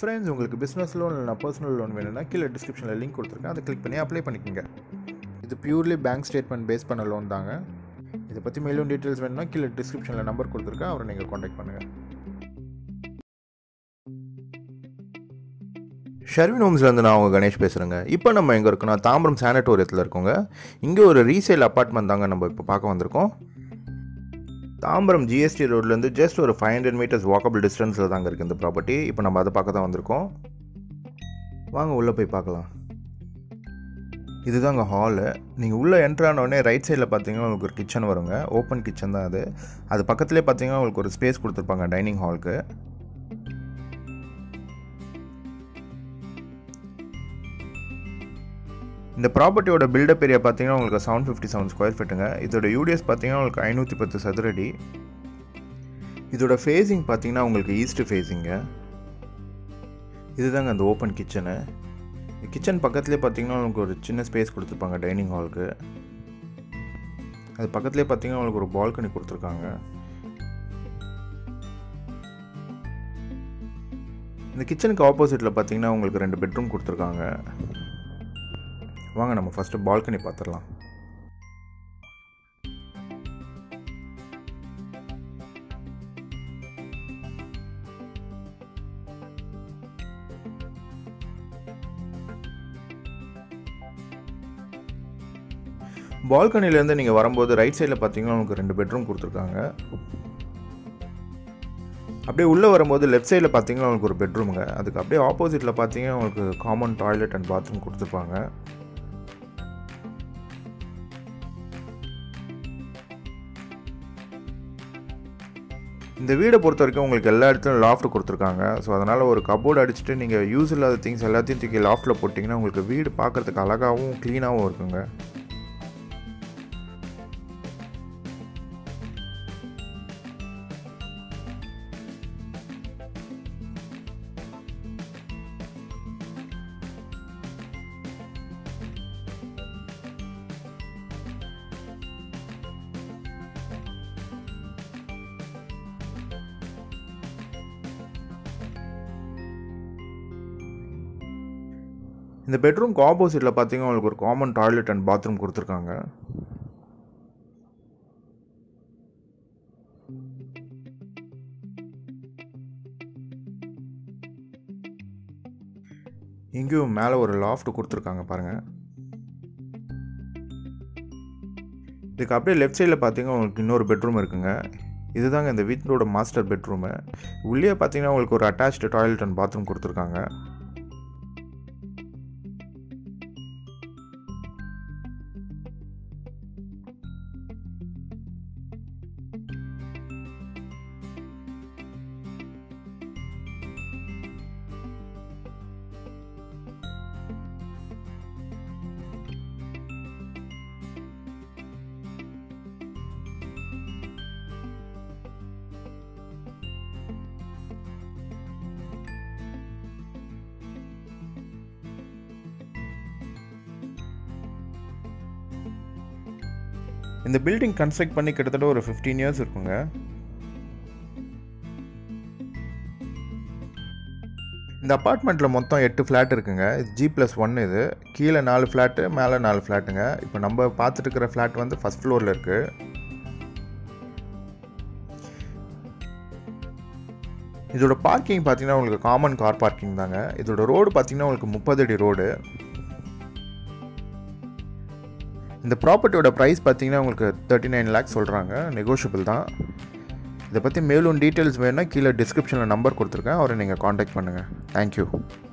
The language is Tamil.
ஃப்ரெண்ட்ஸ் உங்களுக்கு பிஸ்னஸ் லோன் இல்லைனா பர்சனல் லோன் வேணும்னா கீழே டிஸ்கிரிப்ஷனில் லிங்க் கொடுத்துருக்கேன் அதை கிளிக் பண்ணி அப்ளை பண்ணிக்கோங்க இது பியூர்லி பேங்க் ஸ்டேட்மெண்ட் பேஸ் பண்ண லோன் தாங்க இதை பற்றி மேலும் டீட்டெயில்ஸ் வேணும்னா கீழே டிஸ்கிரிப்ஷனில் நம்பர் கொடுத்துருக்கேன் அவரை நீங்கள் காண்டாக்ட் பண்ணுங்கள் ஷர்வின் ஹோம்ஸ்லேருந்து நான் உங்கள் கணேஷ் பேசுகிறேங்க இப்போ நம்ம எங்கே இருக்கோம்னா தாம்பரம் சானட்டோரியத்தில் இருக்கோங்க இங்கே ஒரு ரீசேல் அப்பார்ட்மெண்ட் தாங்க நம்ம இப்போ பார்க்க வந்திருக்கோம் தாம்பரம் ஜிஎஸ்டி ரோட்லேருந்து ஜஸ்ட் ஒரு ஃபைவ் ஹண்ட்ரட் மீட்டர்ஸ் வாக்கபிள் டிஸ்டன்ஸில் தாங்க இருக்குது இந்த ப்ராப்பர்ட்டி இப்போ நம்ம அதை பார்க்க தான் வந்திருக்கோம் வாங்க உள்ளே போய் பார்க்கலாம் இதுதாங்க ஹாலு நீங்கள் உள்ளே என்ட்ரு ஆனோடனே ரைட் சைடில் பார்த்தீங்கன்னா உங்களுக்கு ஒரு கிச்சன் வருங்க ஓப்பன் கிச்சன் தான் அது அது பக்கத்துலேயே பார்த்தீங்கன்னா உங்களுக்கு ஒரு ஸ்பேஸ் கொடுத்துருப்பாங்க டைனிங் ஹாலுக்கு இந்த ப்ராப்பர்ட்டியோட பில்டப் ஏரியா பார்த்தீங்கன்னா உங்களுக்கு செவன் ஃபிஃப்டி செவன் ஸ்கொயர் ஃபீட்டுங்க இதோட யூடிஎஸ் பார்த்தீங்கன்னா உங்களுக்கு ஐநூற்றி பத்து சதுரடி இதோட ஃபேஸிங் பார்த்தீங்கன்னா உங்களுக்கு ஈஸ்ட் ஃபேஸிங்க இதுதாங்க அந்த ஓப்பன் கிச்சனு கிச்சன் பக்கத்துலேயே பார்த்தீங்கன்னா உங்களுக்கு ஒரு சின்ன ஸ்பேஸ் கொடுத்துருப்பாங்க டைனிங் ஹாலுக்கு அது பக்கத்துலேயே பார்த்தீங்கன்னா உங்களுக்கு ஒரு பால்கனி கொடுத்துருக்காங்க இந்த கிச்சனுக்கு ஆப்போசிட்டில் பார்த்தீங்கன்னா உங்களுக்கு ரெண்டு பெட்ரூம் கொடுத்துருக்காங்க வாங்க நம்ம ஃபஸ்ட்டு பால்கனி பார்த்துடலாம் பால்கனிலேருந்து நீங்கள் வரும்போது ரைட் சைடில் பார்த்தீங்கன்னா உங்களுக்கு ரெண்டு பெட்ரூம் கொடுத்துருக்காங்க அப்படியே உள்ளே வரும்போது லெஃப்ட் சைடில் பார்த்தீங்கன்னா உங்களுக்கு ஒரு பெட்ரூமுங்க அதுக்கு அப்படியே ஆப்போசிட்டில் பார்த்தீங்கன்னா உங்களுக்கு காமன் டாய்லெட் அண்ட் பாத்ரூம் கொடுத்துருப்பாங்க இந்த வீடை பொறுத்த வரைக்கும் உங்களுக்கு எல்லா இடத்துலையும் லாஃப்ட் கொடுத்துருக்காங்க ஸோ அதனால் ஒரு கபோர்டு அடிச்சுட்டு நீங்கள் யூஸ் இல்லாத திங்ஸ் எல்லாத்தையும் தூக்கி லாஃப்ட்டில் போட்டிங்கன்னா உங்களுக்கு வீடு பார்க்குறதுக்கு அழகாகவும் க்ளீனாகவும் இருக்குங்க இந்த பெட்ரூம்க்கு ஆப்போசிட்டில் பார்த்தீங்கன்னா உங்களுக்கு ஒரு காமன் டாய்லெட் அண்ட் பாத்ரூம் கொடுத்துருக்காங்க இங்கேயும் மேலே ஒரு லாஃப்ட் கொடுத்துருக்காங்க பாருங்கள் இதுக்கு அப்படியே லெஃப்ட் சைடில் பார்த்தீங்கன்னா உங்களுக்கு இன்னொரு பெட்ரூம் இருக்குங்க இதுதாங்க இந்த வீட்டோட மாஸ்டர் பெட்ரூமு உள்ளே பார்த்தீங்கன்னா உங்களுக்கு ஒரு அட்டாச்டு டாய்லெட் அண்ட் பாத்ரூம் கொடுத்துருக்காங்க இந்த பில்டிங் கன்ஸ்ட்ரக்ட் பண்ணி கிட்டத்தட்ட ஒரு ஃபிஃப்டீன் இயர்ஸ் இருக்குங்க இந்த அப்பார்ட்மெண்ட்டில் மொத்தம் எட்டு ஃப்ளாட் இருக்குங்க ஜி ப்ளஸ் ஒன் இது கீழே நாலு ஃப்ளாட்டு மேலே நாலு ஃப்ளாட்டுங்க இப்போ நம்ம பார்த்துட்டு இருக்கிற ஃப்ளாட் வந்து ஃபஸ்ட் ஃப்ளோரில் இருக்குது இதோட பார்க்கிங் பார்த்தீங்கன்னா உங்களுக்கு காமன் கார் பார்க்கிங் தாங்க இதோட ரோடு பார்த்தீங்கன்னா உங்களுக்கு முப்பது அடி ரோடு இந்த ப்ராப்பர்ட்டியோட ப்ரைஸ் பார்த்தீங்கன்னா உங்களுக்கு தேர்ட்டி நைன் லேக்ஸ் சொல்கிறாங்க நெகோஷியபிள் தான் இதை பற்றி மேலும் டீட்டெயில்ஸ் வேணும்னா கீழே டிஸ்கிரிப்ஷனில் நம்பர் கொடுத்துருக்கேன் அவரை நீங்கள் காண்டாக்ட் பண்ணுங்கள் தேங்க்யூ